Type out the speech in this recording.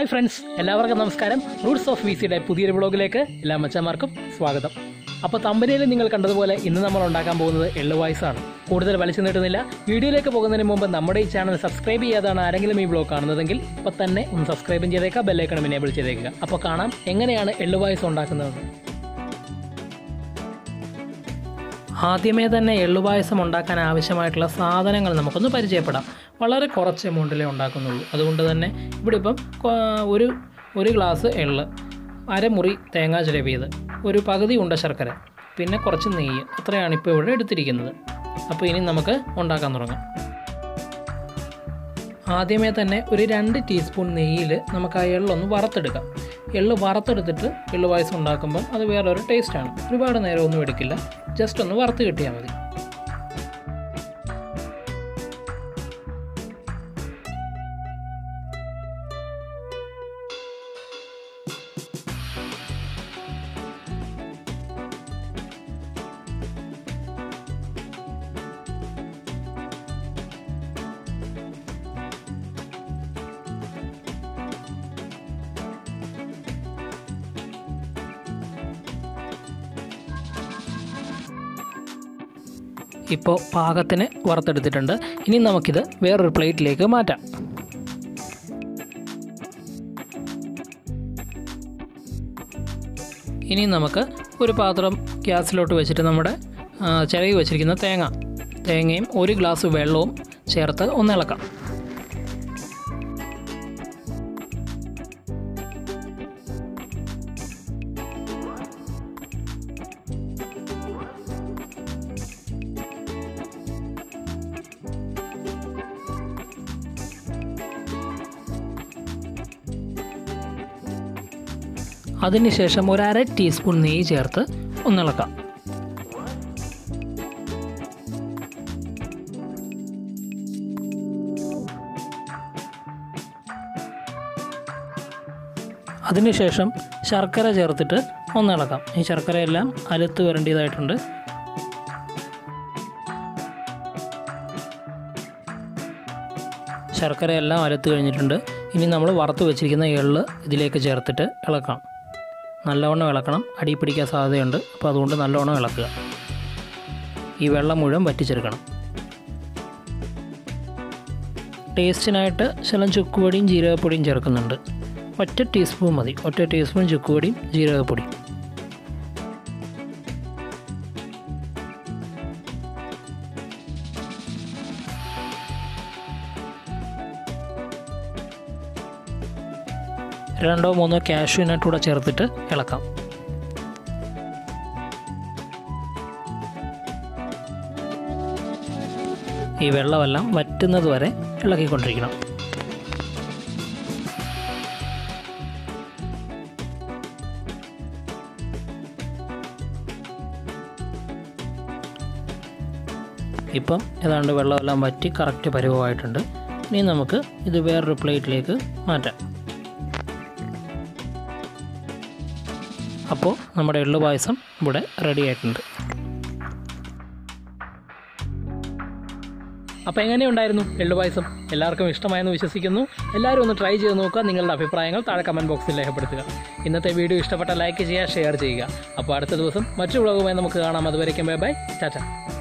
hi friends എല്ലാവർക്കും നമസ്കാരം Roots of V സിയുടെ പുതിയൊരു ബ്ലോഗിലേക്ക് എല്ലാ മച്ചന്മാർക്കും സ്വാഗതം അപ്പോൾ തമ്പനിയിൽ നിങ്ങൾ കണ്ടതുപോലെ ഇന്ന് നമ്മൾ ഉണ്ടാക്കാൻ പോകുന്നത് എള്ളു വായ്സാണ് കൂടുതൽ വലിച്ചു നീട്ടുന്നില്ല വീഡിയോയിലേക്ക് പോകുന്നതിന് മുമ്പ് നമ്മുടെ ഈ ചാനൽ സബ്സ്ക്രൈബ് ചെയ്യാതാണ് ആരെങ്കിലും ഈ ബ്ലോഗ് കാണുന്നതെങ്കിൽ അപ്പോൾ തന്നെ ഒന്ന് സബ്സ്ക്രൈബും ചെയ്തേക്കുക ബെല്ലൈക്കണം എനേബിൾ ചെയ്തേക്കുക അപ്പോൾ കാണാം എങ്ങനെയാണ് എള്ളു വായ്സ് ഉണ്ടാക്കുന്നതെന്ന് ആദ്യമേ തന്നെ എള്ളുപായസം ഉണ്ടാക്കാൻ ആവശ്യമായിട്ടുള്ള സാധനങ്ങൾ നമുക്കൊന്ന് പരിചയപ്പെടാം വളരെ കുറച്ച് എമൗണ്ടിലേ ഉണ്ടാക്കുന്നുള്ളൂ അതുകൊണ്ട് തന്നെ ഇവിടെ ഇപ്പം കൊ- ഒരു ഒരു ഗ്ലാസ് എള്ള് അരമുറി തേങ്ങാ ചിരവിയത് ഒരു പകുതി ഉണ്ട ശർക്കര പിന്നെ കുറച്ച് നെയ്യ് അത്രയാണ് ഇപ്പോൾ ഇവിടെ എടുത്തിരിക്കുന്നത് അപ്പോൾ ഇനി നമുക്ക് ഉണ്ടാക്കാൻ തുടങ്ങാം ആദ്യമേ തന്നെ ഒരു രണ്ട് ടീസ്പൂൺ നെയ്യിൽ നമുക്ക് ആ എള്ളൊന്ന് വറുത്തെടുക്കാം എള്ള് വറുത്തെടുത്തിട്ട് എള്ള് പായസം ഉണ്ടാക്കുമ്പോൾ അത് വേറൊരു ടേസ്റ്റാണ് ഒരുപാട് നേരമൊന്നും എടുക്കില്ല ജസ്റ്റ് ഒന്ന് വറുത്ത് കിട്ടിയാൽ മതി ഇപ്പോൾ പാകത്തിന് വറുത്തെടുത്തിട്ടുണ്ട് ഇനി നമുക്കിത് വേറൊരു പ്ലേറ്റിലേക്ക് മാറ്റാം ഇനി നമുക്ക് ഒരു പാത്രം ഗ്യാസിലോട്ട് വെച്ചിട്ട് നമ്മുടെ ആ, ചിരകി വെച്ചിരിക്കുന്ന തേങ്ങ തേങ്ങയും ഒരു ഗ്ലാസ് വെള്ളവും ചേർത്ത് ഒന്ന് ഇളക്കാം അതിനുശേഷം ഒരു അര ടീസ്പൂൺ നെയ്യ് ചേർത്ത് ഒന്നിളക്കാം അതിനുശേഷം ശർക്കര ചേർത്തിട്ട് ഒന്നിളക്കാം ഈ ശർക്കരയെല്ലാം അലുത്ത് വരേണ്ടതായിട്ടുണ്ട് ശർക്കരയെല്ലാം അരത്ത് കഴിഞ്ഞിട്ടുണ്ട് ഇനി നമ്മൾ വറുത്ത് വെച്ചിരിക്കുന്ന എള്ള് ഇതിലേക്ക് ചേർത്തിട്ട് ഇളക്കാം നല്ലവണ്ണം ഇളക്കണം അടി പിടിക്കാൻ സാധ്യതയുണ്ട് അപ്പോൾ അതുകൊണ്ട് നല്ലവണ്ണം ഇളക്കുക ഈ വെള്ളം മുഴുവൻ വറ്റിച്ചെടുക്കണം ടേസ്റ്റിനായിട്ട് ശലം ചുക്കുപൊടിയും ജീരകപ്പൊടിയും ചേർക്കുന്നുണ്ട് ഒറ്റ ടീസ്പൂൺ മതി ഒറ്റ ടീസ്പൂൺ ചുക്കുപൊടിയും ജീരകപ്പൊടിയും രണ്ടോ മൂന്നോ കാഷ്യൂ നട്ട് കൂടെ ചേർത്തിട്ട് ഇളക്കാം ഈ വെള്ളമെല്ലാം വറ്റുന്നത് വരെ ഇളക്കിക്കൊണ്ടിരിക്കണം ഇപ്പം ഏതാണ്ട് വെള്ളമെല്ലാം വറ്റി കറക്റ്റ് പരുവമായിട്ടുണ്ട് ഇനി നമുക്ക് ഇത് വേറൊരു പ്ലേറ്റിലേക്ക് മാറ്റാം അപ്പോൾ നമ്മുടെ എള്ളു പായസം ഇവിടെ റെഡി ആയിട്ടുണ്ട് അപ്പോൾ എങ്ങനെയുണ്ടായിരുന്നു എള്ളു പായസം എല്ലാവർക്കും ഇഷ്ടമായെന്ന് വിശ്വസിക്കുന്നു എല്ലാവരും ഒന്ന് ട്രൈ ചെയ്ത് നോക്കുക നിങ്ങളുടെ അഭിപ്രായങ്ങൾ താഴെ കമൻറ്റ് ബോക്സിൽ രേഖപ്പെടുത്തുക ഇന്നത്തെ വീഡിയോ ഇഷ്ടപ്പെട്ട ലൈക്ക് ചെയ്യുക ഷെയർ ചെയ്യുക അപ്പോൾ അടുത്ത ദിവസം മറ്റു വ്ളോഗുമായി നമുക്ക് കാണാം അതുവരയ്ക്കും ബൈ ബൈ ടാറ്റ